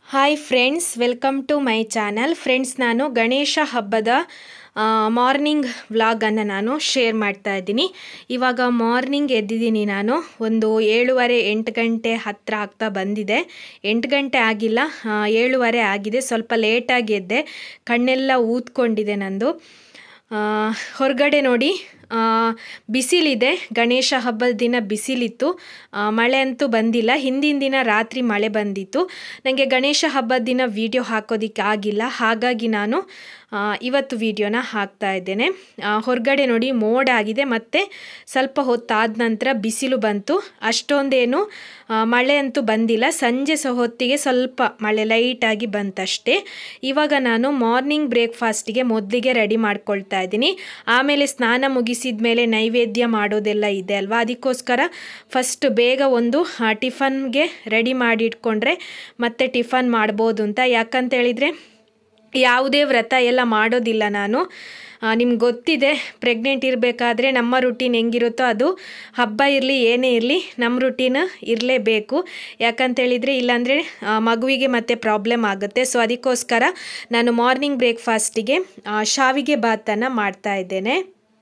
hi friends welcome to my channel friends ನಾನು ಗಣೇಶ ಹಬ್ಬದ morning ವ್ಲಾಗನ್ನು ನಾನು ಶೇರ್ ಮಾಡ್ತಾ ಇದ್ದೀನಿ ಇವಾಗ ಮಾರ್ನಿಂಗ್ ಎದ್ದಿದ್ದೀನಿ ನಾನು ಒಂದು ಏಳುವರೆ ಎಂಟು ಗಂಟೆ ಹತ್ತಿರ ಆಗ್ತಾ ಬಂದಿದೆ ಎಂಟು ಗಂಟೆ ಆಗಿಲ್ಲ ಆ, ಏಳುವರೆ ಆಗಿದೆ ಸ್ವಲ್ಪ ಲೇಟಾಗಿ ಎದ್ದೆ ಕಣ್ಣೆಲ್ಲ ಊದ್ಕೊಂಡಿದೆ ನಂದು ಆ, ಹೊರಗಡೆ ನೋಡಿ ಆ, ಬಿಸಿಲಿದೆ ಗಣೇಶ ಹಬ್ಬದ ದಿನ ಬಿಸಿಲಿತ್ತು ಆ, ಮಳೆ ಅಂತೂ ಬಂದಿಲ್ಲ ಹಿಂದಿನ ದಿನ ರಾತ್ರಿ ಮಳೆ ಬಂದಿತ್ತು ನನಗೆ ಗಣೇಶ ಹಬ್ಬದ ದಿನ ವಿಡಿಯೋ ಹಾಕೋದಿಕ್ಕೆ ಆಗಿಲ್ಲ ಹಾಗಾಗಿ ನಾನು ಆ, ಇವತ್ತು ವಿಡಿಯೋನ ಹಾಕ್ತಾ ಇದ್ದೇನೆ ಆ, ಹೊರಗಡೆ ನೋಡಿ ಮೋಡ ಆಗಿದೆ ಮತ್ತು ಸ್ವಲ್ಪ ಹೊತ್ತಾದ ನಂತರ ಬಿಸಿಲು ಬಂತು ಅಷ್ಟೊಂದೇನು ಆ, ಮಳೆ ಅಂತೂ ಬಂದಿಲ್ಲ ಸಂಜೆ ಸಹ ಹೊತ್ತಿಗೆ ಸ್ವಲ್ಪ ಮಳೆ ಲೈಟಾಗಿ ಬಂತಷ್ಟೇ ಇವಾಗ ನಾನು ಮಾರ್ನಿಂಗ್ ಬ್ರೇಕ್ಫಾಸ್ಟಿಗೆ ಮೊದಲಿಗೆ ರೆಡಿ ಮಾಡ್ಕೊಳ್ತಾ ಇದ್ದೀನಿ ಆಮೇಲೆ ಸ್ನಾನ ಮುಗಿಸಿದ ಮೇಲೆ ನೈವೇದ್ಯ ಮಾಡೋದೆಲ್ಲ ಇದೆ ಅಲ್ವಾ ಅದಕ್ಕೋಸ್ಕರ ಫಸ್ಟ್ ಬೇಗ ಒಂದು ಆ, ಟಿಫನ್ಗೆ ರೆಡಿ ಮಾಡಿ ಇಟ್ಕೊಂಡ್ರೆ ಮತ್ತೆ ಟಿಫನ್ ಮಾಡ್ಬೋದು ಅಂತ ಯಾಕಂತ ಹೇಳಿದರೆ ಯಾವುದೇ ವ್ರತ ಎಲ್ಲ ಮಾಡೋದಿಲ್ಲ ನಾನು ನಿಮ್ಗೆ ಗೊತ್ತಿದೆ ಪ್ರೆಗ್ನೆಂಟ್ ಇರಬೇಕಾದ್ರೆ ನಮ್ಮ ರುಟೀನ್ ಹೆಂಗಿರುತ್ತೋ ಅದು ಹಬ್ಬ ಇರಲಿ ಏನೇ ಇರಲಿ ನಮ್ಮ ರುಟೀನ್ ಇರಲೇಬೇಕು ಯಾಕಂತೇಳಿದರೆ ಇಲ್ಲಾಂದರೆ ಆ, ಮಗುವಿಗೆ ಮತ್ತೆ ಪ್ರಾಬ್ಲಮ್ ಆಗುತ್ತೆ ಸೊ ಅದಕ್ಕೋಸ್ಕರ ನಾನು ಮಾರ್ನಿಂಗ್ ಬ್ರೇಕ್ಫಾಸ್ಟಿಗೆ ಆ, ಶಾವಿಗೆ ಭಾತನ್ನು ಮಾಡ್ತಾ ಇದ್ದೇನೆ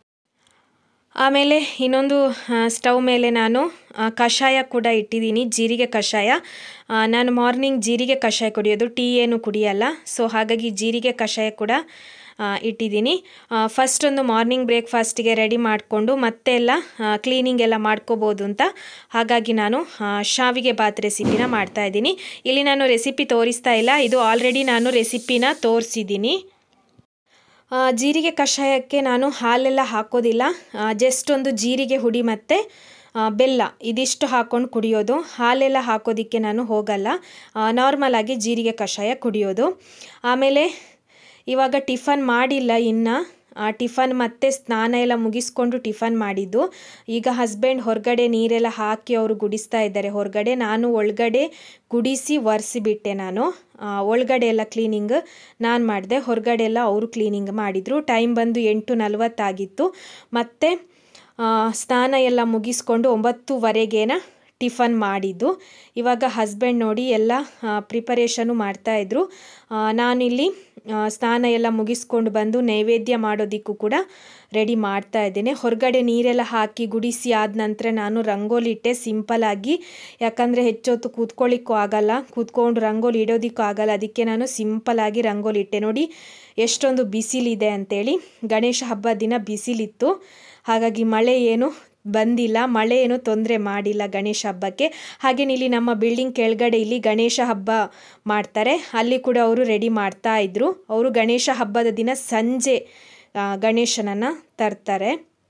ಆಮೇಲೆ ಇನ್ನೊಂದು ಆ, ಸ್ಟವ್ ಮೇಲೆ ನಾನು ಆ, ಕಷಾಯ ಕೂಡ ಇಟ್ಟಿದ್ದೀನಿ ಜೀರಿಗೆ ಕಷಾಯ ಆ, ನಾನು ಮಾರ್ನಿಂಗ್ ಜೀರಿಗೆ ಕಷಾಯ ಕುಡಿಯೋದು ಟೀ ಏನು ಕುಡಿಯಲ್ಲ ಸೊ ಹಾಗಾಗಿ ಜೀರಿಗೆ ಕಷಾಯ ಕೂಡ ಆ, ಇಟ್ಟಿದ್ದೀನಿ ಫಸ್ಟ್ ಒಂದು ಮಾರ್ನಿಂಗ್ ಬ್ರೇಕ್ಫಾಸ್ಟಿಗೆ ರೆಡಿ ಮಾಡಿಕೊಂಡು ಮತ್ತೆಲ್ಲ ಕ್ಲೀನಿಂಗ್ ಎಲ್ಲ ಮಾಡ್ಕೋಬೋದು ಅಂತ ಹಾಗಾಗಿ ನಾನು ಆ, ಶಾವಿಗೆ ಬಾತ್ ರೆಸಿಪಿನ ಮಾಡ್ತಾ ಇದ್ದೀನಿ ಇಲ್ಲಿ ನಾನು ರೆಸಿಪಿ ತೋರಿಸ್ತಾ ಇಲ್ಲ ಇದು ಆಲ್ರೆಡಿ ನಾನು ರೆಸಿಪಿನ ತೋರಿಸಿದ್ದೀನಿ ಆ, ಜೀರಿಗೆ ಕಷಾಯಕ್ಕೆ ನಾನು ಹಾಲೆಲ್ಲ ಹಾಕೋದಿಲ್ಲ ಜಸ್ಟ್ ಒಂದು ಜೀರಿಗೆ ಹುಡಿ ಮತ್ತು ಆ, ಬೆಲ್ಲ ಇದಿಷ್ಟು ಹಾಕ್ಕೊಂಡು ಕುಡಿಯೋದು ಹಾಲೆಲ್ಲ ಹಾಕೋದಕ್ಕೆ ನಾನು ಹೋಗಲ್ಲ ನಾರ್ಮಲ್ ಆಗಿ ಜೀರಿಗೆ ಕಷಾಯ ಕುಡಿಯೋದು ಆಮೇಲೆ ಇವಾಗ ಟಿಫನ್ ಮಾಡಿಲ್ಲ ಇನ್ನು ಆ ಟಿಫನ್ ಮತ್ತೆ ಸ್ನಾನ ಎಲ್ಲ ಮುಗಿಸ್ಕೊಂಡು ಟಿಫನ್ ಮಾಡಿದ್ದು ಈಗ ಹಸ್ಬೆಂಡ್ ಹೊರಗಡೆ ನೀರೆಲ್ಲ ಹಾಕಿ ಅವರು ಗುಡಿಸ್ತಾ ಇದ್ದಾರೆ ಹೊರಗಡೆ ನಾನು ಒಳಗಡೆ ಗುಡಿಸಿ ಒರೆಸಿಬಿಟ್ಟೆ ನಾನು ಆ, ಒಳಗಡೆ ಎಲ್ಲ ಕ್ಲೀನಿಂಗ್ ನಾನು ಮಾಡಿದೆ ಹೊರಗಡೆ ಎಲ್ಲ ಅವರು ಕ್ಲೀನಿಂಗ್ ಮಾಡಿದರು ಟೈಮ್ ಬಂದು ಎಂಟು ನಲ್ವತ್ತಾಗಿತ್ತು ಮತ್ತು ಆ, ಸ್ನಾನ ಎಲ್ಲ ಮುಗಿಸ್ಕೊಂಡು ಒಂಬತ್ತುವರೆಗೇನ ಟಿಫನ್ ಮಾಡಿದ್ದು ಇವಾಗ ಹಸ್ಬೆಂಡ್ ನೋಡಿ ಎಲ್ಲ ಪ್ರಿಪರೇಷನು ಮಾಡ್ತಾಯಿದ್ರು ನಾನಿಲ್ಲಿ ಆ, ಸ್ನಾನ ಎಲ್ಲ ಮುಗಿಸ್ಕೊಂಡು ಬಂದು ನೈವೇದ್ಯ ಮಾಡೋದಕ್ಕೂ ಕೂಡ ರೆಡಿ ಮಾಡ್ತಾ ಇದ್ದೇನೆ ಹೊರಗಡೆ ನೀರೆಲ್ಲ ಹಾಕಿ ಗುಡಿಸಿ ಆದ ನಂತರ ನಾನು ರಂಗೋಲಿ ಇಟ್ಟೆ ಸಿಂಪಲಾಗಿ ಯಾಕಂದರೆ ಹೆಚ್ಚೊತ್ತು ಕೂತ್ಕೊಳ್ಳಿಕ್ಕೂ ಆಗಲ್ಲ ಕೂತ್ಕೊಂಡು ರಂಗೋಲಿ ಇಡೋದಕ್ಕೂ ಆಗಲ್ಲ ಅದಕ್ಕೆ ನಾನು ಸಿಂಪಲಾಗಿ ರಂಗೋಲಿ ಇಟ್ಟೆ ನೋಡಿ ಎಷ್ಟೊಂದು ಬಿಸಿಲಿದೆ ಅಂತೇಳಿ ಗಣೇಶ ಹಬ್ಬದ ದಿನ ಬಿಸಿಲಿತ್ತು ಹಾಗಾಗಿ ಮಳೆ ಏನು ಬಂದಿಲ್ಲ ಮಳೆ ಏನು ತೊಂದರೆ ಮಾಡಿಲ್ಲ ಗಣೇಶ ಹಬ್ಬಕ್ಕೆ ಹಾಗೆ ಇಲ್ಲಿ ನಮ್ಮ ಬಿಲ್ಡಿಂಗ್ ಕೆಳಗಡೆ ಇಲ್ಲಿ ಗಣೇಶ ಹಬ್ಬ ಮಾಡ್ತಾರೆ ಅಲ್ಲಿ ಕೂಡ ಅವರು ರೆಡಿ ಮಾಡ್ತಾ ಇದ್ರು ಅವರು ಗಣೇಶ ಹಬ್ಬದ ದಿನ ಸಂಜೆ ಗಣೇಶನನ್ನು ತರ್ತಾರೆ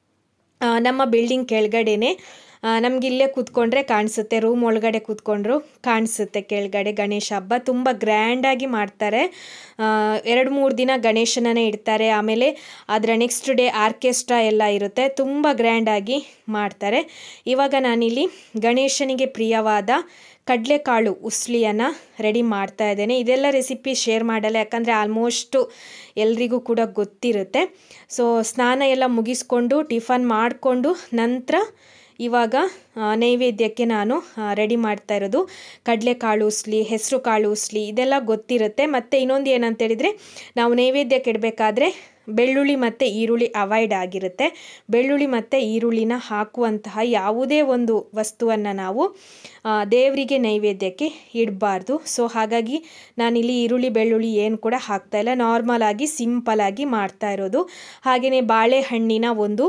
ಆ, ನಮ್ಮ ಬಿಲ್ಡಿಂಗ್ ಕೆಳಗಡೆನೆ ನಮ್ಗೆ ಇಲ್ಲೇ ಕೂತ್ಕೊಂಡ್ರೆ ಕಾಣಿಸುತ್ತೆ ರೂಮ್ ಒಳಗಡೆ ಕೂತ್ಕೊಂಡ್ರು ಕಾಣಿಸುತ್ತೆ ಕೆಳಗಡೆ ಗಣೇಶ ಹಬ್ಬ ತುಂಬ ಗ್ರ್ಯಾಂಡಾಗಿ ಮಾಡ್ತಾರೆ ಆ, ಎರಡು ಮೂರು ದಿನ ಗಣೇಶನನ್ನೇ ಇಡ್ತಾರೆ ಆಮೇಲೆ ಅದರ ನೆಕ್ಸ್ಟ್ ಡೇ ಆರ್ಕೆಸ್ಟ್ರಾ ಎಲ್ಲ ಇರುತ್ತೆ ತುಂಬ ಗ್ರ್ಯಾಂಡಾಗಿ ಮಾಡ್ತಾರೆ ಇವಾಗ ನಾನಿಲ್ಲಿ ಗಣೇಶನಿಗೆ ಪ್ರಿಯವಾದ ಕಡಲೆಕಾಳು ಉಸ್ಲಿಯನ್ನು ರೆಡಿ ಮಾಡ್ತಾ ಇದ್ದೇನೆ ಇದೆಲ್ಲ ರೆಸಿಪಿ ಶೇರ್ ಮಾಡಲ್ಲ ಯಾಕಂದರೆ ಆಲ್ಮೋಸ್ಟು ಎಲ್ರಿಗೂ ಕೂಡ ಗೊತ್ತಿರುತ್ತೆ ಸೊ ಸ್ನಾನ ಎಲ್ಲ ಮುಗಿಸ್ಕೊಂಡು ಟಿಫನ್ ಮಾಡಿಕೊಂಡು ನಂತರ ಇವಾಗ ಆ, ನೈವೇದ್ಯಕ್ಕೆ ನಾನು ರೆಡಿ ಮಾಡ್ತಾ ಇರೋದು ಕಡಲೆಕಾಳು ಉಸ್ಲಿ ಹೆಸರು ಕಾಳು ಉಸ್ಲಿ ಇದೆಲ್ಲ ಗೊತ್ತಿರುತ್ತೆ ಮತ್ತು ಇನ್ನೊಂದು ಏನಂತ ಹೇಳಿದರೆ ನಾವು ನೈವೇದ್ಯಕ್ಕೆ ಇಡಬೇಕಾದ್ರೆ ಬೆಳ್ಳುಳ್ಳಿ ಮತ್ತು ಈರುಳ್ಳಿ ಅವಾಯ್ಡ್ ಆಗಿರುತ್ತೆ ಬೆಳ್ಳುಳ್ಳಿ ಮತ್ತು ಈರುಳ್ಳಿನ ಹಾಕುವಂತಹ ಯಾವುದೇ ಒಂದು ವಸ್ತುವನ್ನು ನಾವು ಆ, ದೇವರಿಗೆ ನೈವೇದ್ಯಕ್ಕೆ ಇಡಬಾರ್ದು ಸೊ ಹಾಗಾಗಿ ನಾನಿಲ್ಲಿ ಈರುಳ್ಳಿ ಬೆಳ್ಳುಳ್ಳಿ ಏನು ಕೂಡ ಹಾಕ್ತಾ ಇಲ್ಲ ನಾರ್ಮಲ್ ಆಗಿ ಸಿಂಪಲ್ ಆಗಿ ಮಾಡ್ತಾ ಇರೋದು ಹಾಗೆಯೇ ಬಾಳೆಹಣ್ಣಿನ ಒಂದು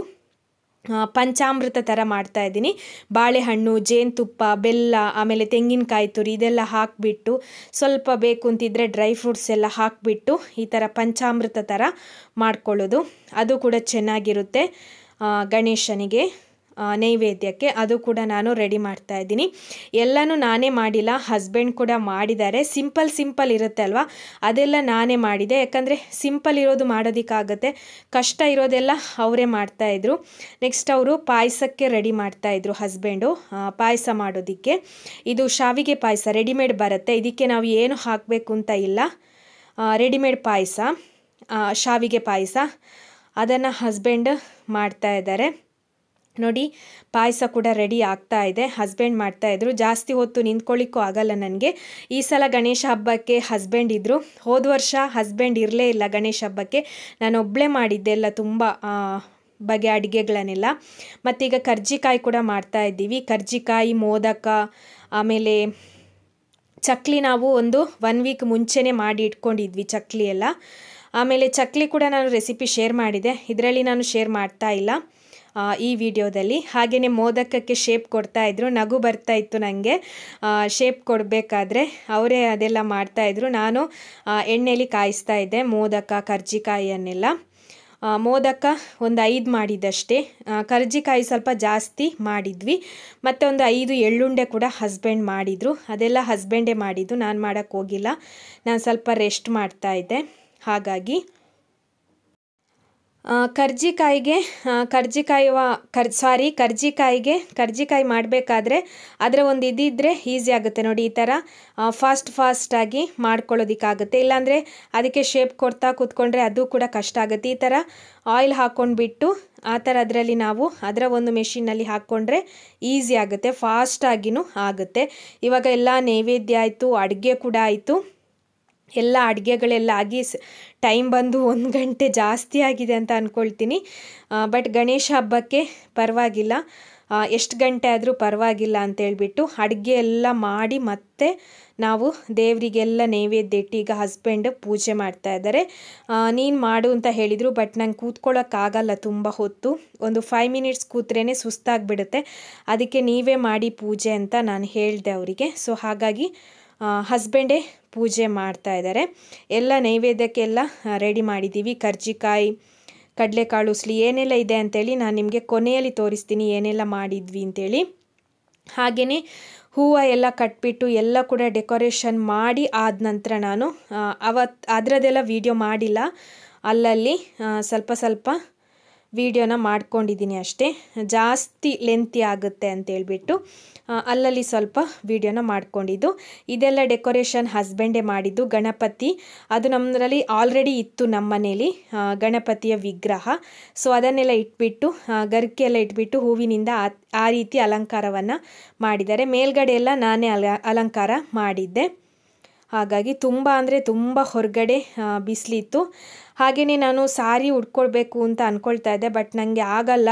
ಆ, ಪಂಚಾಮೃತ ಥರ ಮಾಡ್ತಾ ಇದ್ದೀನಿ ಬಾಳೆಹಣ್ಣು ಜೇನುತುಪ್ಪ ಬೆಲ್ಲ ಆಮೇಲೆ ತೆಂಗಿನಕಾಯಿ ತುರಿ ಇದೆಲ್ಲ ಹಾಕಿಬಿಟ್ಟು ಸ್ವಲ್ಪ ಬೇಕು ಅಂತಿದ್ರೆ ಡ್ರೈ ಫ್ರೂಟ್ಸ್ ಎಲ್ಲ ಹಾಕಿಬಿಟ್ಟು ಈ ಥರ ಪಂಚಾಮೃತ ಥರ ಮಾಡ್ಕೊಳ್ಳೋದು ಅದು ಕೂಡ ಚೆನ್ನಾಗಿರುತ್ತೆ ಆ, ಗಣೇಶನಿಗೆ ಆ, ನೈವೇದ್ಯಕ್ಕೆ ಅದು ಕೂಡ ನಾನು ರೆಡಿ ಮಾಡ್ತಾ ಇದ್ದೀನಿ ಎಲ್ಲನೂ ನಾನೇ ಮಾಡಿಲ್ಲ ಹಸ್ಬೆಂಡ್ ಕೂಡ ಮಾಡಿದ್ದಾರೆ ಸಿಂಪಲ್ ಸಿಂಪಲ್ ಇರುತ್ತೆ ಅಲ್ವಾ ಅದೆಲ್ಲ ನಾನೇ ಮಾಡಿದೆ ಯಾಕಂದರೆ ಸಿಂಪಲ್ ಇರೋದು ಮಾಡೋದಕ್ಕಾಗತ್ತೆ ಕಷ್ಟ ಇರೋದೆಲ್ಲ ಅವರೇ ಮಾಡ್ತಾಯಿದ್ರು ನೆಕ್ಸ್ಟ್ ಅವರು ಪಾಯಸಕ್ಕೆ ರೆಡಿ ಮಾಡ್ತಾಯಿದ್ರು ಹಸ್ಬೆಂಡು ಪಾಯಸ ಮಾಡೋದಕ್ಕೆ ಇದು ಶಾವಿಗೆ ಪಾಯಸ ರೆಡಿಮೇಡ್ ಬರುತ್ತೆ ಇದಕ್ಕೆ ನಾವು ಏನು ಹಾಕಬೇಕು ಅಂತ ಇಲ್ಲ ರೆಡಿಮೇಡ್ ಪಾಯಸ ಶಾವಿಗೆ ಪಾಯಸ ಅದನ್ನು ಹಸ್ಬೆಂಡ್ ಮಾಡ್ತಾ ಇದ್ದಾರೆ ನೋಡಿ ಪಾಯಸ ಕೂಡ ರೆಡಿ ಆಗ್ತಾ ಇದೆ ಹಸ್ಬೆಂಡ್ ಮಾಡ್ತಾಯಿದ್ರು ಜಾಸ್ತಿ ಹೊತ್ತು ನಿಂತ್ಕೊಳ್ಳಿಕ್ಕೂ ಆಗಲ್ಲ ನನಗೆ ಈ ಸಲ ಗಣೇಶ ಹಬ್ಬಕ್ಕೆ ಹಸ್ಬೆಂಡ್ ಇದ್ದರು ಹೋದ ವರ್ಷ ಹಸ್ಬೆಂಡ್ ಇರಲೇ ಇಲ್ಲ ಗಣೇಶ ಹಬ್ಬಕ್ಕೆ ನಾನು ಒಬ್ಬಳೇ ಮಾಡಿದ್ದೆ ಎಲ್ಲ ತುಂಬ ಬಗೆ ಅಡುಗೆಗಳನ್ನೆಲ್ಲ ಮತ್ತೀಗ ಕರ್ಜಿಕಾಯಿ ಕೂಡ ಮಾಡ್ತಾ ಇದ್ದೀವಿ ಕರ್ಜಿಕಾಯಿ ಮೋದಕ ಆಮೇಲೆ ಚಕ್ಲಿ ನಾವು ಒಂದು ಒನ್ ವೀಕ್ ಮುಂಚೆನೇ ಮಾಡಿ ಇಟ್ಕೊಂಡಿದ್ವಿ ಚಕ್ಲಿ ಎಲ್ಲ ಆಮೇಲೆ ಚಕ್ಲಿ ಕೂಡ ನಾನು ರೆಸಿಪಿ ಶೇರ್ ಮಾಡಿದೆ ಇದರಲ್ಲಿ ನಾನು ಶೇರ್ ಮಾಡ್ತಾ ಇಲ್ಲ ಈ ವಿಡಿಯೋದಲ್ಲಿ ಹಾಗೆಯೇ ಮೋದಕಕ್ಕೆ ಶೇಪ್ ಕೊಡ್ತಾಯಿದ್ರು ನಗು ಬರ್ತಾ ಇತ್ತು ನನಗೆ ಶೇಪ್ ಕೊಡಬೇಕಾದ್ರೆ ಅವರೇ ಅದೆಲ್ಲ ಮಾಡ್ತಾಯಿದ್ರು ನಾನು ಎಣ್ಣೆಲಿ ಕಾಯಿಸ್ತಾ ಇದ್ದೆ ಮೋದಕ ಕರ್ಜಿಕಾಯಿಯನ್ನೆಲ್ಲ ಮೋದಕ ಒಂದು ಐದು ಮಾಡಿದ್ದಷ್ಟೇ ಕರ್ಜಿಕಾಯಿ ಸ್ವಲ್ಪ ಜಾಸ್ತಿ ಮಾಡಿದ್ವಿ ಮತ್ತು ಒಂದು ಐದು ಎಳ್ಳುಂಡೆ ಕೂಡ ಹಸ್ಬೆಂಡ್ ಮಾಡಿದರು ಅದೆಲ್ಲ ಹಸ್ಬೆಂಡೇ ಮಾಡಿದ್ದು ನಾನು ಮಾಡೋಕ್ಕೆ ಹೋಗಿಲ್ಲ ನಾನು ಸ್ವಲ್ಪ ರೆಸ್ಟ್ ಮಾಡ್ತಾಯಿದ್ದೆ ಹಾಗಾಗಿ ಕರ್ಜಿಕಾಯಿಗೆ ಕರ್ಜಿಕಾಯಿ ಕರ್ ಸಾರಿ ಕರ್ಜಿಕಾಯಿಗೆ ಕರ್ಜಿಕಾಯಿ ಮಾಡಬೇಕಾದ್ರೆ ಅದರ ಒಂದು ಇದಿದ್ದರೆ ಈಸಿ ಆಗುತ್ತೆ ನೋಡಿ ಈ ಥರ ಫಾಸ್ಟ್ ಫಾಸ್ಟಾಗಿ ಮಾಡ್ಕೊಳ್ಳೋದಕ್ಕಾಗುತ್ತೆ ಇಲ್ಲಾಂದರೆ ಅದಕ್ಕೆ ಶೇಪ್ ಕೊಡ್ತಾ ಕೂತ್ಕೊಂಡ್ರೆ ಅದು ಕೂಡ ಕಷ್ಟ ಆಗುತ್ತೆ ಈ ಥರ ಆಯಿಲ್ ಹಾಕ್ಕೊಂಡ್ಬಿಟ್ಟು ಆ ಥರ ಅದರಲ್ಲಿ ನಾವು ಅದರ ಒಂದು ಮೆಷಿನಲ್ಲಿ ಹಾಕ್ಕೊಂಡ್ರೆ ಈಸಿ ಆಗುತ್ತೆ ಫಾಸ್ಟಾಗಿನೂ ಆಗುತ್ತೆ ಇವಾಗ ಎಲ್ಲ ನೈವೇದ್ಯ ಆಯಿತು ಅಡುಗೆ ಕೂಡ ಆಯಿತು ಎಲ್ಲ ಅಡುಗೆಗಳೆಲ್ಲ ಆಗಿ ಟೈಮ್ ಬಂದು ಒಂದು ಗಂಟೆ ಜಾಸ್ತಿ ಆಗಿದೆ ಅಂತ ಅಂದ್ಕೊಳ್ತೀನಿ ಬಟ್ ಗಣೇಶ ಹಬ್ಬಕ್ಕೆ ಪರವಾಗಿಲ್ಲ ಎಷ್ಟು ಗಂಟೆ ಆದರೂ ಪರವಾಗಿಲ್ಲ ಅಂತೇಳ್ಬಿಟ್ಟು ಅಡುಗೆ ಎಲ್ಲ ಮಾಡಿ ಮತ್ತೆ ನಾವು ದೇವರಿಗೆಲ್ಲ ನೈವೇದ್ಯ ಇಟ್ಟು ಈಗ ಹಸ್ಬೆಂಡ್ ಪೂಜೆ ಮಾಡ್ತಾ ಇದ್ದಾರೆ ನೀನು ಮಾಡು ಅಂತ ಹೇಳಿದರು ಬಟ್ ನಂಗೆ ಕೂತ್ಕೊಳ್ಳೋಕ್ಕಾಗಲ್ಲ ತುಂಬ ಹೊತ್ತು ಒಂದು ಫೈವ್ ಮಿನಿಟ್ಸ್ ಕೂತ್ರೇ ಸುಸ್ತಾಗಿಬಿಡುತ್ತೆ ಅದಕ್ಕೆ ನೀವೇ ಮಾಡಿ ಪೂಜೆ ಅಂತ ನಾನು ಹೇಳಿದೆ ಅವರಿಗೆ ಸೊ ಹಾಗಾಗಿ ಹಸ್ಬೆಂಡೇ ಪೂಜೆ ಮಾಡ್ತಾ ಇದ್ದಾರೆ ಎಲ್ಲ ನೈವೇದ್ಯಕ್ಕೆಲ್ಲ ರೆಡಿ ಮಾಡಿದ್ದೀವಿ ಕರ್ಜಿಕಾಯಿ ಕಡಲೆಕಾಳು ಉಸ್ಲಿ ಏನೆಲ್ಲ ಇದೆ ಅಂತೇಳಿ ನಾನು ನಿಮಗೆ ಕೊನೆಯಲ್ಲಿ ತೋರಿಸ್ತೀನಿ ಏನೆಲ್ಲ ಮಾಡಿದ್ವಿ ಅಂತೇಳಿ ಹಾಗೆಯೇ ಹೂವು ಎಲ್ಲ ಕಟ್ಬಿಟ್ಟು ಎಲ್ಲ ಕೂಡ ಡೆಕೋರೇಷನ್ ಮಾಡಿ ಆದ ನಂತರ ನಾನು ಅವತ್ತು ಅದರದ್ದೆಲ್ಲ ವೀಡಿಯೋ ಮಾಡಿಲ್ಲ ಅಲ್ಲಲ್ಲಿ ಸ್ವಲ್ಪ ಸ್ವಲ್ಪ ವೀಡಿಯೋನ ಮಾಡ್ಕೊಂಡಿದ್ದೀನಿ ಅಷ್ಟೇ ಜಾಸ್ತಿ ಲೆಂತಿ ಆಗುತ್ತೆ ಅಂತೇಳ್ಬಿಟ್ಟು ಅಲ್ಲಲ್ಲಿ ಸ್ವಲ್ಪ ವೀಡಿಯೋನ ಮಾಡ್ಕೊಂಡಿದ್ದು ಇದೆಲ್ಲ ಡೆಕೋರೇಷನ್ ಹಸ್ಬೆಂಡೇ ಮಾಡಿದ್ದು ಗಣಪತಿ ಅದು ನಮ್ಮದ್ರಲ್ಲಿ ಆಲ್ರೆಡಿ ಇತ್ತು ನಮ್ಮ ಮನೇಲಿ ಗಣಪತಿಯ ವಿಗ್ರಹ ಸೊ ಅದನ್ನೆಲ್ಲ ಇಟ್ಬಿಟ್ಟು ಗರಿಕೆ ಎಲ್ಲ ಇಟ್ಬಿಟ್ಟು ಹೂವಿನಿಂದ ಆ ರೀತಿ ಅಲಂಕಾರವನ್ನು ಮಾಡಿದ್ದಾರೆ ಮೇಲ್ಗಡೆ ಎಲ್ಲ ನಾನೇ ಅಲ ಅಲಂಕಾರ ಮಾಡಿದ್ದೆ ಹಾಗಾಗಿ ತುಂಬ ಅಂದರೆ ತುಂಬ ಹೊರಗಡೆ ಬಿಸಿಲಿತ್ತು ಹಾಗೆಯೇ ನಾನು ಸಾರಿ ಉಟ್ಕೊಳ್ಬೇಕು ಅಂತ ಅಂದ್ಕೊಳ್ತಾ ಇದ್ದೆ ಬಟ್ ನನಗೆ ಆಗಲ್ಲ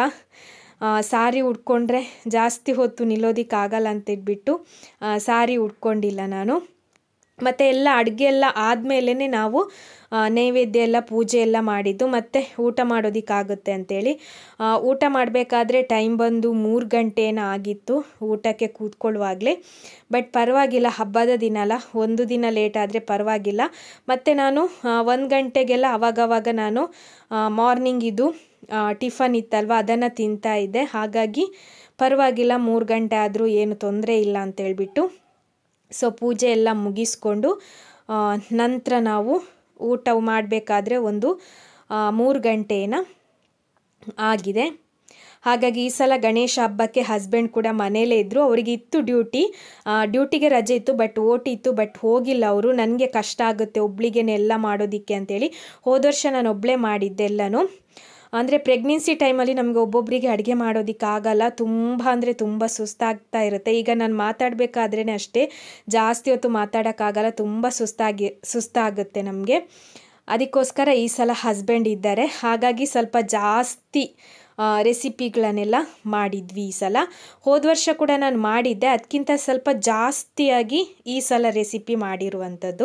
ಸಾರಿ ಉಟ್ಕೊಂಡ್ರೆ ಜಾಸ್ತಿ ಹೊತ್ತು ನಿಲ್ಲೋದಕ್ಕಾಗಲ್ಲ ಅಂತಿಟ್ಬಿಟ್ಟು ಸಾರಿ ಉಟ್ಕೊಂಡಿಲ್ಲ ನಾನು ಮತ್ತು ಎಲ್ಲ ಅಡುಗೆ ಎಲ್ಲ ಆದಮೇಲೆ ನಾವು ನೈವೇದ್ಯ ಎಲ್ಲ ಪೂಜೆ ಎಲ್ಲ ಮಾಡಿದ್ದು ಮತ್ತು ಊಟ ಮಾಡೋದಕ್ಕಾಗುತ್ತೆ ಅಂಥೇಳಿ ಊಟ ಮಾಡಬೇಕಾದ್ರೆ ಟೈಮ್ ಬಂದು ಮೂರು ಗಂಟೆನ ಆಗಿತ್ತು ಊಟಕ್ಕೆ ಕೂತ್ಕೊಳ್ಳುವಾಗಲೇ ಬಟ್ ಪರವಾಗಿಲ್ಲ ಹಬ್ಬದ ದಿನ ಅಲ್ಲ ಒಂದು ದಿನ ಲೇಟ್ ಆದರೆ ಪರವಾಗಿಲ್ಲ ಮತ್ತು ನಾನು ಒಂದು ಗಂಟೆಗೆಲ್ಲ ಅವಾಗವಾಗ ನಾನು ಮಾರ್ನಿಂಗ್ ಇದು ಟಿಫನ್ ಇತ್ತಲ್ವ ಅದನ್ನು ತಿಂತಾ ಇದ್ದೆ ಹಾಗಾಗಿ ಪರವಾಗಿಲ್ಲ ಮೂರು ಗಂಟೆ ಆದರೂ ಏನು ತೊಂದರೆ ಇಲ್ಲ ಅಂತೇಳ್ಬಿಟ್ಟು ಸೊ ಪೂಜೆ ಎಲ್ಲ ಮುಗಿಸ್ಕೊಂಡು ನಂತರ ನಾವು ಊಟ ಮಾಡಬೇಕಾದ್ರೆ ಒಂದು ಮೂರು ಗಂಟೆನ ಆಗಿದೆ ಹಾಗಾಗಿ ಈ ಸಲ ಗಣೇಶ ಹಬ್ಬಕ್ಕೆ ಹಸ್ಬೆಂಡ್ ಕೂಡ ಮನೇಲೇ ಇದ್ದರು ಅವರಿಗೆ ಇತ್ತು ಡ್ಯೂಟಿ ಡ್ಯೂಟಿಗೆ ರಜೆ ಇತ್ತು ಬಟ್ ಓಟಿ ಇತ್ತು ಬಟ್ ಹೋಗಿಲ್ಲ ಅವರು ನನಗೆ ಕಷ್ಟ ಆಗುತ್ತೆ ಒಬ್ಳಿಗೆನೆಲ್ಲ ಮಾಡೋದಕ್ಕೆ ಅಂತೇಳಿ ಹೋದ ವರ್ಷ ನಾನು ಒಬ್ಬಳೇ ಮಾಡಿದ್ದೆ ಎಲ್ಲನೂ ಅಂದರೆ ಪ್ರೆಗ್ನೆನ್ಸಿ ಟೈಮಲ್ಲಿ ನಮಗೆ ಒಬ್ಬೊಬ್ಬರಿಗೆ ಅಡುಗೆ ಮಾಡೋದಕ್ಕಾಗಲ್ಲ ತುಂಬ ಅಂದರೆ ತುಂಬ ಸುಸ್ತಾಗ್ತಾ ಇರುತ್ತೆ ಈಗ ನಾನು ಮಾತಾಡಬೇಕಾದ್ರೇ ಅಷ್ಟೇ ಜಾಸ್ತಿ ಹೊತ್ತು ಮಾತಾಡೋಕ್ಕಾಗಲ್ಲ ತುಂಬ ಸುಸ್ತಾಗಿ ಸುಸ್ತಾಗುತ್ತೆ ನಮಗೆ ಅದಕ್ಕೋಸ್ಕರ ಈ ಸಲ ಹಸ್ಬೆಂಡ್ ಇದ್ದಾರೆ ಹಾಗಾಗಿ ಸ್ವಲ್ಪ ಜಾಸ್ತಿ ರೆಸಿಪಿಗಳನ್ನೆಲ್ಲ ಮಾಡಿದ್ವಿ ಈ ಸಲ ಹೋದ ವರ್ಷ ಕೂಡ ನಾನು ಮಾಡಿದ್ದೆ ಅದಕ್ಕಿಂತ ಸ್ವಲ್ಪ ಜಾಸ್ತಿಯಾಗಿ ಈ ಸಲ ರೆಸಿಪಿ ಮಾಡಿರುವಂಥದ್ದು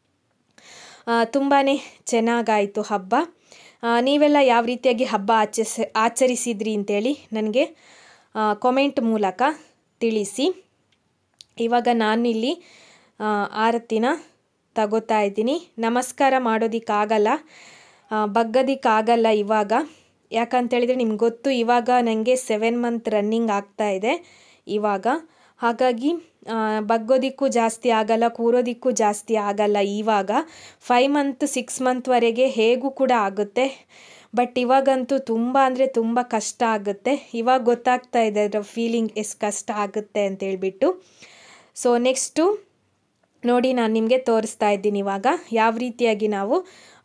ತುಂಬಾ ಚೆನ್ನಾಗಾಯಿತು ಹಬ್ಬ ನೀವೆಲ್ಲ ಯಾವ ರೀತಿಯಾಗಿ ಹಬ್ಬ ಆಚರಿಸ ಆಚರಿಸಿದ್ರಿ ಅಂತೇಳಿ ನನಗೆ ಕಾಮೆಂಟ್ ಮೂಲಕ ತಿಳಿಸಿ ಇವಾಗ ನಾನಿಲ್ಲಿ ಆರತಿನ ತಗೋತಾ ಇದ್ದೀನಿ ನಮಸ್ಕಾರ ಮಾಡೋದಕ್ಕಾಗಲ್ಲ ಬಗ್ಗೋದಕ್ಕಾಗಲ್ಲ ಇವಾಗ ಯಾಕಂತೇಳಿದರೆ ನಿಮ್ಗೆ ಗೊತ್ತು ಇವಾಗ ನನಗೆ ಸೆವೆನ್ ಮಂತ್ ರನ್ನಿಂಗ್ ಆಗ್ತಾ ಇದೆ ಇವಾಗ ಹಾಗಾಗಿ ಬಗ್ಗೋದಿಕ್ಕೂ ಜಾಸ್ತಿ ಆಗಲ್ಲ ಕೂರೋದಿಕ್ಕೂ ಜಾಸ್ತಿ ಆಗಲ್ಲ ಇವಾಗ ಫೈವ್ ಮಂತ್ ಸಿಕ್ಸ್ ಮಂತ್ವರೆಗೆ ಹೇಗೂ ಕೂಡ ಆಗುತ್ತೆ ಬಟ್ ಇವಾಗಂತೂ ತುಂಬ ಅಂದರೆ ತುಂಬ ಕಷ್ಟ ಆಗುತ್ತೆ ಇವಾಗ ಗೊತ್ತಾಗ್ತಾ ಇದೆ ಅದರ ಫೀಲಿಂಗ್ ಎಷ್ಟು ಕಷ್ಟ ಆಗುತ್ತೆ ಅಂತೇಳ್ಬಿಟ್ಟು ಸೊ ನೆಕ್ಸ್ಟು ನೋಡಿ ನಾನು ನಿಮಗೆ ತೋರಿಸ್ತಾ ಇದ್ದೀನಿ ಇವಾಗ ಯಾವ ರೀತಿಯಾಗಿ ನಾವು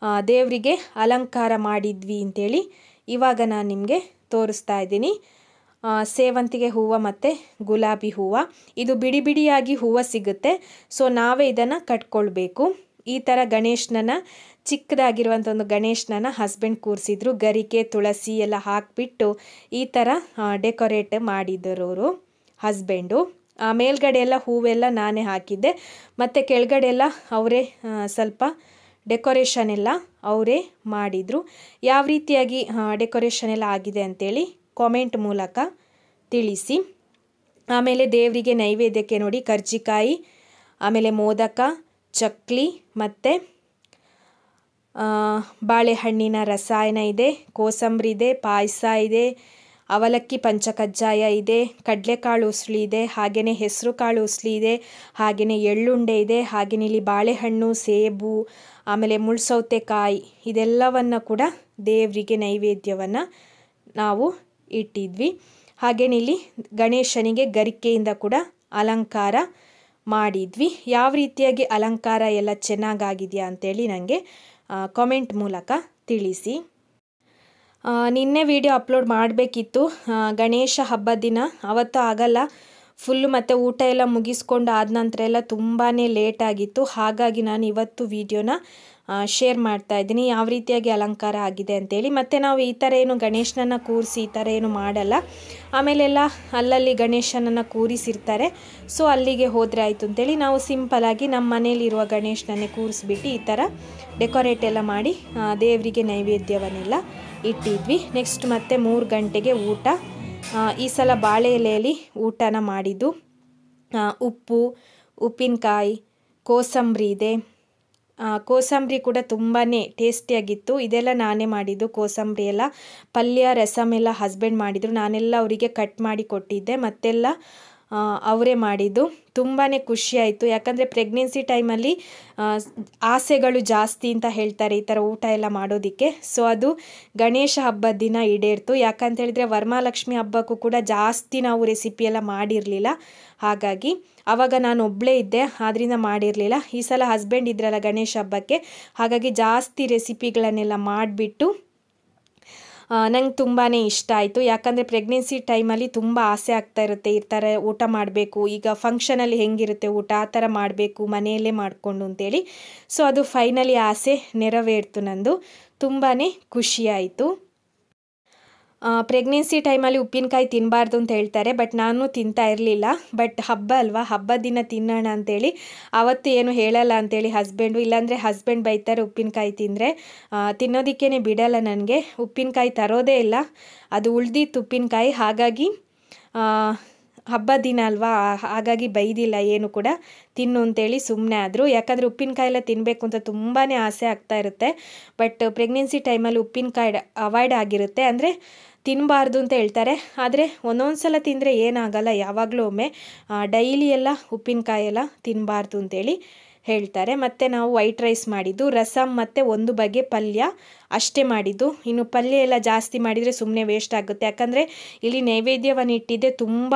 ದೇವರಿಗೆ ಅಲಂಕಾರ ಮಾಡಿದ್ವಿ ಅಂತೇಳಿ ಇವಾಗ ನಾನು ನಿಮಗೆ ತೋರಿಸ್ತಾ ಇದ್ದೀನಿ ಆ, ಸೇವಂತಿಗೆ ಹೂವು ಮತ್ತು ಗುಲಾಬಿ ಹೂವು ಇದು ಬಿಡಿ ಬಿಡಿಯಾಗಿ ಹೂವು ಸಿಗುತ್ತೆ ಸೊ ನಾವೇ ಇದನ್ನು ಕಟ್ಕೊಳ್ಬೇಕು ಈ ಥರ ಗಣೇಶನನ್ನ ಚಿಕ್ಕದಾಗಿರುವಂಥ ಒಂದು ಗಣೇಶನನ್ನ ಹಸ್ಬೆಂಡ್ ಕೂರಿಸಿದ್ರು ಗರಿಕೆ ತುಳಸಿ ಎಲ್ಲ ಹಾಕಿಬಿಟ್ಟು ಈ ಥರ ಡೆಕೋರೇಟ್ ಮಾಡಿದ್ದರು ಅವರು ಹಸ್ಬೆಂಡು ಆ, ಮೇಲ್ಗಡೆ ಎಲ್ಲ ಹೂವೆಲ್ಲ ನಾನೇ ಹಾಕಿದ್ದೆ ಮತ್ತು ಕೆಳಗಡೆ ಎಲ್ಲ ಅವರೇ ಸ್ವಲ್ಪ ಡೆಕೋರೇಷನ್ ಎಲ್ಲ ಅವರೇ ಮಾಡಿದರು ಯಾವ ರೀತಿಯಾಗಿ ಡೆಕೋರೇಷನ್ ಎಲ್ಲ ಆಗಿದೆ ಅಂತೇಳಿ ಕಾಮೆಂಟ್ ಮೂಲಕ ತಿಳಿಸಿ ಆಮೇಲೆ ದೇವರಿಗೆ ನೈವೇದ್ಯಕ್ಕೆ ನೋಡಿ ಕರ್ಜಿಕಾಯಿ ಆಮೇಲೆ ಮೋದಕ ಚಕ್ಲಿ ಮತ್ತು ಆ, ಬಾಳೆಹಣ್ಣಿನ ರಸಾಯನ ಇದೆ ಕೋಸಂಬರಿ ಇದೆ ಪಾಯಸ ಇದೆ ಅವಲಕ್ಕಿ ಪಂಚಕಜ್ಜಾಯ ಇದೆ ಕಡಲೆಕಾಳು ಉಸ್ಲಿ ಇದೆ ಹಾಗೆಯೇ ಹೆಸರು ಕಾಳು ಉಸ್ಲಿ ಇದೆ ಹಾಗೆಯೇ ಎಳ್ಳುಂಡೆ ಇದೆ ಹಾಗೆಯೇ ಇಲ್ಲಿ ಬಾಳೆಹಣ್ಣು ಸೇಬು ಆಮೇಲೆ ಮುಳ್ಸೌತೆಕಾಯಿ ಇದೆಲ್ಲವನ್ನು ಕೂಡ ದೇವರಿಗೆ ನೈವೇದ್ಯವನ್ನು ನಾವು ಇಟ್ಟಿದ್ವಿ ಹಾಗೆಯೇ ಇಲ್ಲಿ ಗಣೇಶನಿಗೆ ಗರಿಕೆಯಿಂದ ಕೂಡ ಅಲಂಕಾರ ಮಾಡಿದ್ವಿ ಯಾವ ರೀತಿಯಾಗಿ ಅಲಂಕಾರ ಎಲ್ಲ ಚೆನ್ನಾಗಾಗಿದೆಯಾ ಅಂತೇಳಿ ನನಗೆ ಕಾಮೆಂಟ್ ಮೂಲಕ ತಿಳಿಸಿ ಆ, ನಿನ್ನೆ ವಿಡಿಯೋ ಅಪ್ಲೋಡ್ ಮಾಡಬೇಕಿತ್ತು ಗಣೇಶ ಹಬ್ಬದ ದಿನ ಅವತ್ತು ಆಗಲ್ಲ ಫುಲ್ಲು ಮತ್ತು ಊಟ ಎಲ್ಲ ಮುಗಿಸ್ಕೊಂಡು ಆದ ನಂತರ ಎಲ್ಲ ತುಂಬಾ ಲೇಟ್ ಆಗಿತ್ತು ಹಾಗಾಗಿ ನಾನು ಇವತ್ತು ವಿಡಿಯೋನ ಶೇರ್ ಮಾಡ್ತಾ ಇದ್ದೀನಿ ಯಾವ ರೀತಿಯಾಗಿ ಅಲಂಕಾರ ಆಗಿದೆ ಅಂತೇಳಿ ಮತ್ತು ನಾವು ಈ ಥರ ಏನು ಗಣೇಶನನ್ನು ಕೂರಿಸಿ ಈ ಥರ ಏನು ಮಾಡಲ್ಲ ಆಮೇಲೆಲ್ಲ ಅಲ್ಲಲ್ಲಿ ಗಣೇಶನನ್ನು ಕೂರಿಸಿರ್ತಾರೆ ಸೊ ಅಲ್ಲಿಗೆ ಹೋದರೆ ಆಯಿತು ಅಂತೇಳಿ ನಾವು ಸಿಂಪಲಾಗಿ ನಮ್ಮ ಮನೇಲಿರುವ ಗಣೇಶನನ್ನೇ ಕೂರಿಸ್ಬಿಟ್ಟು ಈ ಥರ ಡೆಕೋರೇಟ್ ಎಲ್ಲ ಮಾಡಿ ಆ, ದೇವರಿಗೆ ನೈವೇದ್ಯವನ್ನೆಲ್ಲ ಇಟ್ಟಿದ್ವಿ ನೆಕ್ಸ್ಟ್ ಮತ್ತೆ ಮೂರು ಗಂಟೆಗೆ ಊಟ ಆ, ಈ ಸಲ ಬಾಳೆ ಎಲೆಯಲ್ಲಿ ಊಟನ ಮಾಡಿದ್ದು ಆ, ಉಪ್ಪು ಉಪ್ಪಿನಕಾಯಿ ಕೋಸಂಬರಿ ಇದೆ ಆ, ಕೋಸಂಬರಿ ಕೂಡ ತುಂಬಾ ಟೇಸ್ಟಿಯಾಗಿತ್ತು ಇದೆಲ್ಲ ನಾನೇ ಮಾಡಿದ್ದು ಕೋಸಂಬರಿ ಎಲ್ಲ ಪಲ್ಯ ರಸಮ್ ಎಲ್ಲ ಹಸ್ಬೆಂಡ್ ಮಾಡಿದರು ನಾನೆಲ್ಲ ಅವರಿಗೆ ಕಟ್ ಮಾಡಿ ಕೊಟ್ಟಿದ್ದೆ ಮತ್ತೆಲ್ಲ ಆ, ಅವರೇ ಮಾಡಿದ್ದು ತುಂಬಾ ಖುಷಿ ಆಯಿತು ಯಾಕಂದರೆ ಪ್ರೆಗ್ನೆನ್ಸಿ ಟೈಮಲ್ಲಿ ಆ, ಆಸೆಗಳು ಜಾಸ್ತಿ ಅಂತ ಹೇಳ್ತಾರೆ ಈ ಥರ ಊಟ ಎಲ್ಲ ಮಾಡೋದಕ್ಕೆ ಸೊ ಅದು ಗಣೇಶ ಹಬ್ಬದ ದಿನ ಈಡೇರ್ತು ಯಾಕಂತ ಹೇಳಿದ್ರೆ ವರಮಹಾಲಕ್ಷ್ಮಿ ಹಬ್ಬಕ್ಕೂ ಕೂಡ ಜಾಸ್ತಿ ನಾವು ರೆಸಿಪಿ ಎಲ್ಲ ಮಾಡಿರಲಿಲ್ಲ ಹಾಗಾಗಿ ಆವಾಗ ನಾನು ಒಬ್ಬಳೇ ಇದ್ದೆ ಆದ್ದರಿಂದ ಮಾಡಿರಲಿಲ್ಲ ಈ ಸಲ ಹಸ್ಬೆಂಡ್ ಇದ್ರಲ್ಲ ಗಣೇಶ ಹಬ್ಬಕ್ಕೆ ಹಾಗಾಗಿ ಜಾಸ್ತಿ ರೆಸಿಪಿಗಳನ್ನೆಲ್ಲ ಮಾಡಿಬಿಟ್ಟು ನಂಗೆ ತುಂಬಾ ಇಷ್ಟ ಆಯಿತು ಯಾಕಂದರೆ ಪ್ರೆಗ್ನೆನ್ಸಿ ಟೈಮಲ್ಲಿ ತುಂಬ ಆಸೆ ಆಗ್ತಾ ಇರುತ್ತೆ ಈ ಥರ ಊಟ ಮಾಡಬೇಕು ಈಗ ಫಂಕ್ಷನಲ್ಲಿ ಹೆಂಗಿರುತ್ತೆ ಊಟ ಆ ಥರ ಮಾಡಬೇಕು ಮನೆಯಲ್ಲೇ ಮಾಡಿಕೊಂಡು ಅಂತೇಳಿ ಸೊ ಅದು ಫೈನಲಿ ಆಸೆ ನೆರವೇರ್ತು ನಂದು ತುಂಬಾ ಖುಷಿಯಾಯಿತು ಪ್ರೆಗ್ನೆನ್ಸಿ ಟೈಮಲ್ಲಿ ಉಪ್ಪಿನಕಾಯಿ ತಿನ್ನಬಾರ್ದು ಅಂತ ಹೇಳ್ತಾರೆ ಬಟ್ ನಾನು ತಿಂತಾ ಇರಲಿಲ್ಲ ಬಟ್ ಹಬ್ಬ ಅಲ್ವಾ ಹಬ್ಬದ ದಿನ ತಿನ್ನೋಣ ಅಂತೇಳಿ ಅವತ್ತು ಏನು ಹೇಳಲ್ಲ ಅಂತೇಳಿ ಹಸ್ಬೆಂಡು ಇಲ್ಲಾಂದರೆ ಹಸ್ಬೆಂಡ್ ಬೈತಾರೆ ಉಪ್ಪಿನಕಾಯಿ ತಿಂದರೆ ತಿನ್ನೋದಕ್ಕೇ ಬಿಡಲ್ಲ ನನಗೆ ಉಪ್ಪಿನಕಾಯಿ ತರೋದೇ ಇಲ್ಲ ಅದು ಉಳ್ದಿತ್ತು ಉಪ್ಪಿನಕಾಯಿ ಹಾಗಾಗಿ ಆ, ಹಬ್ಬದ ದಿನ ಅಲ್ವಾ ಹಾಗಾಗಿ ಬೈದಿಲ್ಲ ಏನು ಕೂಡ ತಿನ್ನು ಅಂತೇಳಿ ಸುಮ್ಮನೆ ಆದರು ಯಾಕಂದರೆ ಉಪ್ಪಿನಕಾಯಿ ಎಲ್ಲ ತಿನ್ನಬೇಕು ಅಂತ ತುಂಬಾ ಆಸೆ ಆಗ್ತಾ ಇರುತ್ತೆ ಬಟ್ ಪ್ರೆಗ್ನೆನ್ಸಿ ಟೈಮಲ್ಲಿ ಉಪ್ಪಿನಕಾಯಿ ಅವಾಯ್ಡ್ ಆಗಿರುತ್ತೆ ಅಂದರೆ ತಿನ್ನಬಾರ್ದು ಅಂತ ಹೇಳ್ತಾರೆ ಆದರೆ ಒಂದೊಂದು ಸಲ ತಿಂದರೆ ಏನಾಗಲ್ಲ ಯಾವಾಗಲೂ ಒಮ್ಮೆ ಡೈಲಿ ಎಲ್ಲ ಉಪ್ಪಿನಕಾಯಿ ಎಲ್ಲ ತಿನ್ನಬಾರ್ದು ಅಂತೇಳಿ ಹೇಳ್ತಾರೆ ಮತ್ತು ನಾವು ವೈಟ್ ರೈಸ್ ಮಾಡಿದ್ದು ರಸಮ್ ಮತ್ತು ಒಂದು ಬಗೆ ಪಲ್ಯ ಅಷ್ಟೇ ಮಾಡಿದ್ದು ಇನ್ನು ಪಲ್ಯ ಎಲ್ಲ ಜಾಸ್ತಿ ಮಾಡಿದರೆ ಸುಮ್ಮನೆ ವೇಸ್ಟ್ ಆಗುತ್ತೆ ಯಾಕಂದರೆ ಇಲ್ಲಿ ನೈವೇದ್ಯವನ್ನು ಇಟ್ಟಿದ್ದೆ ತುಂಬ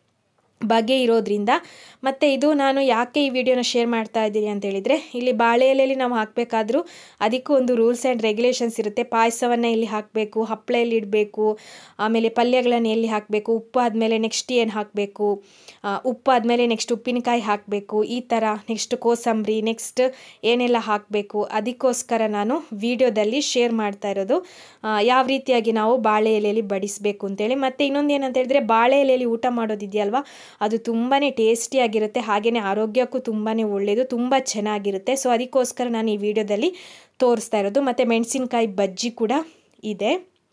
ಬಗೆ ಇರೋದ್ರಿಂದ ಮತ್ತು ಇದು ನಾನು ಯಾಕೆ ಈ ವಿಡಿಯೋನ ಶೇರ್ ಮಾಡ್ತಾ ಇದ್ದೀನಿ ಅಂತ ಹೇಳಿದರೆ ಇಲ್ಲಿ ಬಾಳೆ ಎಲೆಯಲ್ಲಿ ನಾವು ಹಾಕಬೇಕಾದ್ರೂ ಅದಕ್ಕೂ ಒಂದು ರೂಲ್ಸ್ ಆ್ಯಂಡ್ ರೆಗ್ಯುಲೇಷನ್ಸ್ ಇರುತ್ತೆ ಪಾಯಸವನ್ನು ಎಲ್ಲಿ ಹಾಕಬೇಕು ಹಪ್ಪಳ ಎಲ್ಲಿ ಇಡಬೇಕು ಆಮೇಲೆ ಪಲ್ಯಗಳನ್ನು ಎಲ್ಲಿ ಹಾಕಬೇಕು ಉಪ್ಪು ಆದಮೇಲೆ ನೆಕ್ಸ್ಟ್ ಏನು ಹಾಕಬೇಕು ಉಪ್ಪು ಆದಮೇಲೆ ನೆಕ್ಸ್ಟ್ ಉಪ್ಪಿನಕಾಯಿ ಹಾಕಬೇಕು ಈ ಥರ ನೆಕ್ಸ್ಟ್ ಕೋಸಂಬರಿ ನೆಕ್ಸ್ಟ್ ಏನೆಲ್ಲ ಹಾಕಬೇಕು ಅದಕ್ಕೋಸ್ಕರ ನಾನು ವಿಡಿಯೋದಲ್ಲಿ ಶೇರ್ ಮಾಡ್ತಾ ಇರೋದು ಆ, ಯಾವ ರೀತಿಯಾಗಿ ನಾವು ಬಾಳೆ ಎಲೆಯಲ್ಲಿ ಬಡಿಸಬೇಕು ಅಂತೇಳಿ ಮತ್ತು ಇನ್ನೊಂದು ಏನಂತ ಹೇಳಿದ್ರೆ ಬಾಳೆ ಎಲೆಯಲ್ಲಿ ಊಟ ಮಾಡೋದಿದೆಯಲ್ವಾ ಅದು ತುಂಬಾ ಟೇಸ್ಟಿಯಾಗಿರುತ್ತೆ ಹಾಗೆಯೇ ಆರೋಗ್ಯಕ್ಕೂ ತುಂಬಾ ಒಳ್ಳೆಯದು ತುಂಬ ಚೆನ್ನಾಗಿರುತ್ತೆ ಸೊ ಅದಕ್ಕೋಸ್ಕರ ನಾನು ಈ ವಿಡಿಯೋದಲ್ಲಿ ತೋರಿಸ್ತಾ ಇರೋದು ಮತ್ತು ಮೆಣಸಿನ್ಕಾಯಿ ಬಜ್ಜಿ ಕೂಡ ಇದೆ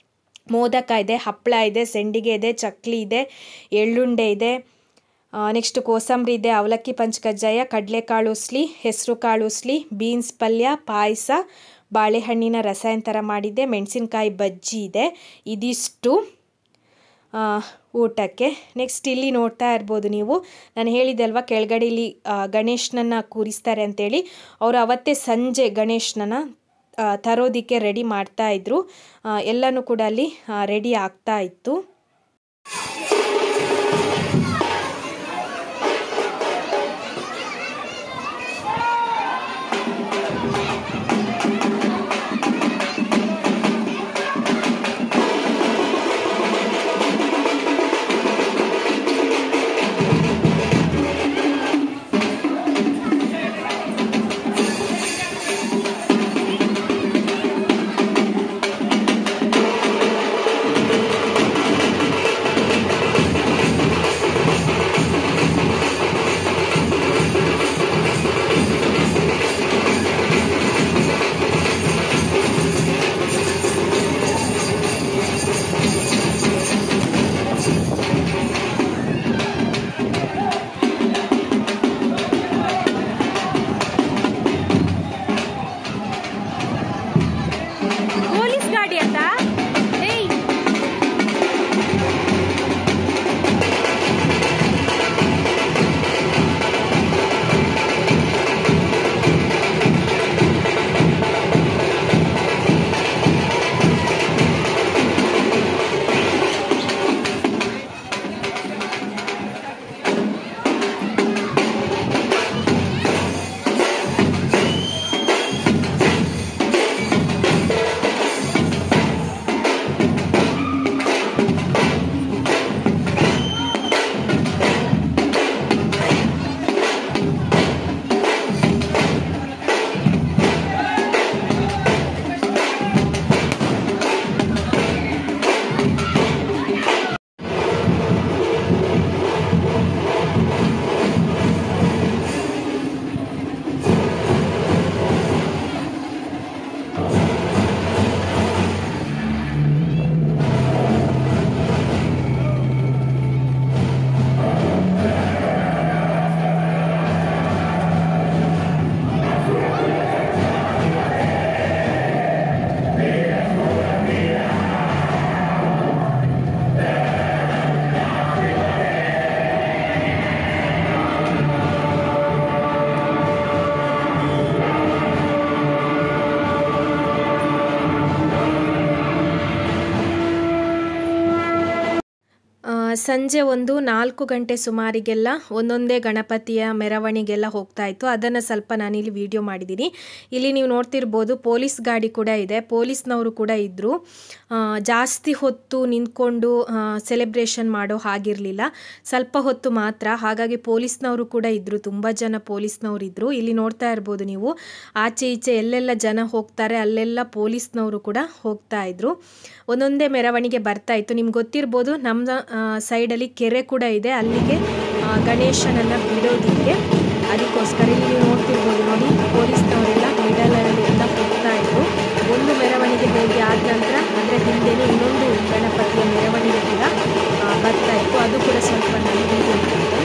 ಮೋದಕ ಇದೆ ಹಪ್ಪಳ ಇದೆ ಸೆಂಡಿಗೆ ಇದೆ ಚಕ್ಲಿ ಇದೆ ಎಳ್ಳುಂಡೆ ಇದೆ ನೆಕ್ಸ್ಟ್ ಕೋಸಂಬರಿ ಇದೆ ಅವಲಕ್ಕಿ ಪಂಚಕಜ್ಜಾಯ ಕಡಲೆಕಾಳು ಉಸ್ಲಿ ಹೆಸರು ಕಾಳು ಉಸ್ಲಿ ಬೀನ್ಸ್ ಪಲ್ಯ ಪಾಯಸ ಬಾಳೆಹಣ್ಣಿನ ರಸಾಯನ ಥರ ಮಾಡಿದ್ದೆ ಮೆಣಸಿನ್ಕಾಯಿ ಬಜ್ಜಿ ಇದೆ ಇದಿಷ್ಟು ಆ, ಊಟಕ್ಕೆ ನೆಕ್ಸ್ಟ್ ಇಲ್ಲಿ ನೋಡ್ತಾ ಇರ್ಬೋದು ನೀವು ನಾನು ಹೇಳಿದೆ ಅಲ್ವಾ ಕೆಳಗಡೆ ಇಲ್ಲಿ ಆ, ಗಣೇಶನನ್ನ ಕೂರಿಸ್ತಾರೆ ಅಂತೇಳಿ ಅವರು ಅವತ್ತೇ ಸಂಜೆ ಗಣೇಶನನ್ನ ಆ, ತರೋದಕ್ಕೆ ರೆಡಿ ಮಾಡ್ತಾ ಇದ್ರು ಆ, ಎಲ್ಲನೂ ಕೂಡ ಅಲ್ಲಿ ರೆಡಿ ಆಗ್ತಾ ಇತ್ತು ಸಂಜೆ ಒಂದು ನಾಲ್ಕು ಗಂಟೆ ಸುಮಾರಿಗೆಲ್ಲ ಒಂದೊಂದೇ ಗಣಪತಿಯ ಮೆರವಣಿಗೆಲ್ಲ ಹೋಗ್ತಾ ಇತ್ತು ಅದನ್ನು ಸ್ವಲ್ಪ ನಾನಿಲ್ಲಿ ವಿಡಿಯೋ ಮಾಡಿದ್ದೀನಿ ಇಲ್ಲಿ ನೀವು ನೋಡ್ತಿರ್ಬೋದು ಪೊಲೀಸ್ ಗಾಡಿ ಕೂಡ ಇದೆ ಪೊಲೀಸ್ನವರು ಕೂಡ ಇದ್ದರು ಜಾಸ್ತಿ ಹೊತ್ತು ನಿಂತ್ಕೊಂಡು ಸೆಲೆಬ್ರೇಷನ್ ಮಾಡೋ ಹಾಗಿರಲಿಲ್ಲ ಸ್ವಲ್ಪ ಹೊತ್ತು ಮಾತ್ರ ಹಾಗಾಗಿ ಪೊಲೀಸ್ನವರು ಕೂಡ ಇದ್ದರು ತುಂಬ ಜನ ಪೊಲೀಸ್ನವರು ಇದ್ದರು ಇಲ್ಲಿ ನೋಡ್ತಾ ಇರ್ಬೋದು ನೀವು ಆಚೆ ಈಚೆ ಎಲ್ಲೆಲ್ಲ ಜನ ಹೋಗ್ತಾರೆ ಅಲ್ಲೆಲ್ಲ ಪೊಲೀಸ್ನವರು ಕೂಡ ಹೋಗ್ತಾ ಇದ್ರು ಒಂದೊಂದೇ ಮೆರವಣಿಗೆ ಬರ್ತಾ ಇತ್ತು ನಿಮ್ಗೆ ಗೊತ್ತಿರ್ಬೋದು ನಮ್ಮ ಸೈಡಲ್ಲಿ ಕೆರೆ ಕೂಡ ಇದೆ ಅಲ್ಲಿಗೆ ಆ, ಗಣೇಶನನ್ನು ಬಿಡೋದಕ್ಕೆ ಅದಕ್ಕೋಸ್ಕರ ಇಲ್ಲಿ ನೀವು ನೋಡ್ತಿರ್ಬೋದು ನೋಡಿ ಪೊಲೀಸ್ನವರೆಲ್ಲ ಮಿಡಲಲ್ಲಿ ಎಲ್ಲ ಹೋಗ್ತಾ ಇದ್ರು ಒಂದು ಮೆರವಣಿಗೆ ಹೋಗಿ ಆದ ನಂತರ ಅದರ ಹಿಂದೆನೇ ಇನ್ನೊಂದು ಗಣಪತಿಯ ಮೆರವಣಿಗೆ ಕೂಡ ಆ, ಬರ್ತಾ ಇತ್ತು ಅದು ಕೂಡ ಸ್ವಲ್ಪ ನಾನು ವಿಡಿಯೋ ಮಾಡಿದ್ದೆ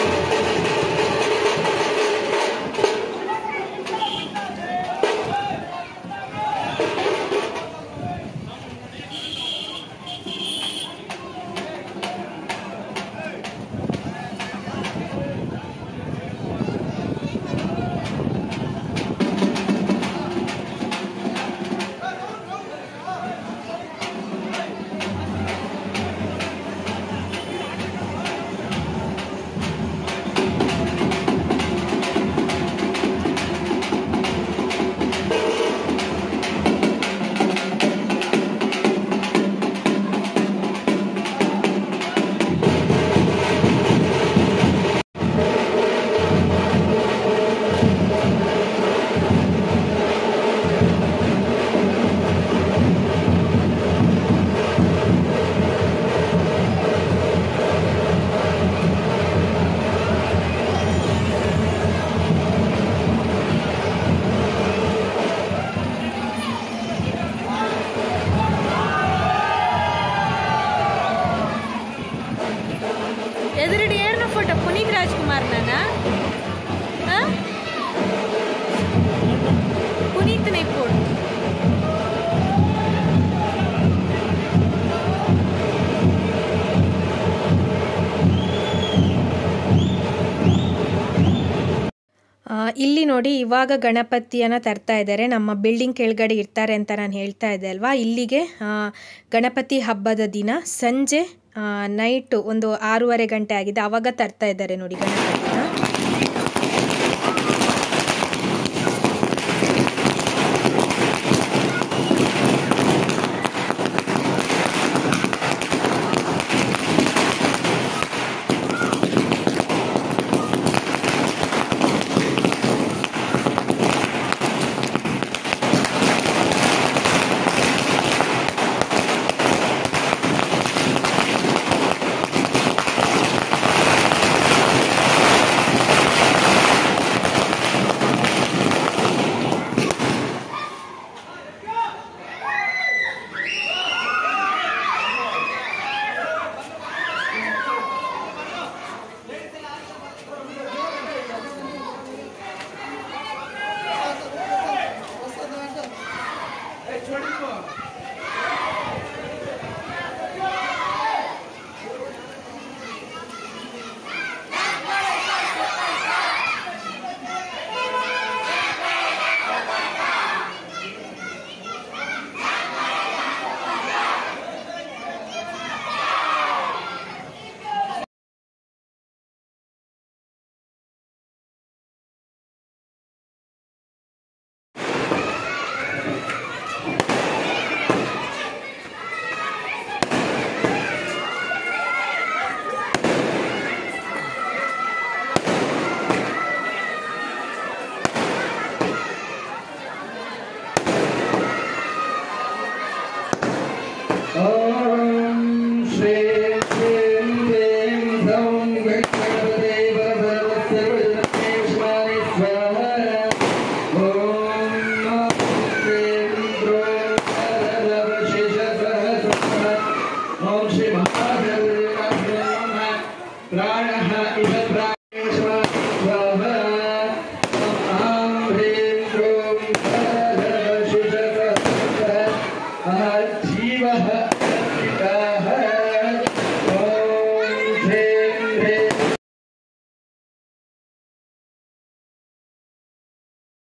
ಎದುರುಡಿ ಏರ್ನ ಫೋಟೋ ಪುನೀತ್ ರಾಜ್ಕುಮಾರ್ ನಾನ ಪುನೀತ್ ನೈಪೋಡು ಆ, ಇಲ್ಲಿ ನೋಡಿ ಇವಾಗ ಗಣಪತಿಯನ್ನು ತರ್ತಾ ಇದ್ದಾರೆ ನಮ್ಮ ಬಿಲ್ಡಿಂಗ್ ಕೆಳಗಡೆ ಇರ್ತಾರೆ ಅಂತ ನಾನು ಹೇಳ್ತಾ ಇದ್ದೆ ಅಲ್ವಾ ಇಲ್ಲಿಗೆ ಆ, ಗಣಪತಿ ಹಬ್ಬದ ದಿನ ಸಂಜೆ ನೈಟು ಒಂದು ಆರೂವರೆ ಗಂಟೆ ಆಗಿದೆ ಆವಾಗ ತರ್ತಾ ಇದ್ದಾರೆ ನೋಡಿ ಗಣಪತಿನ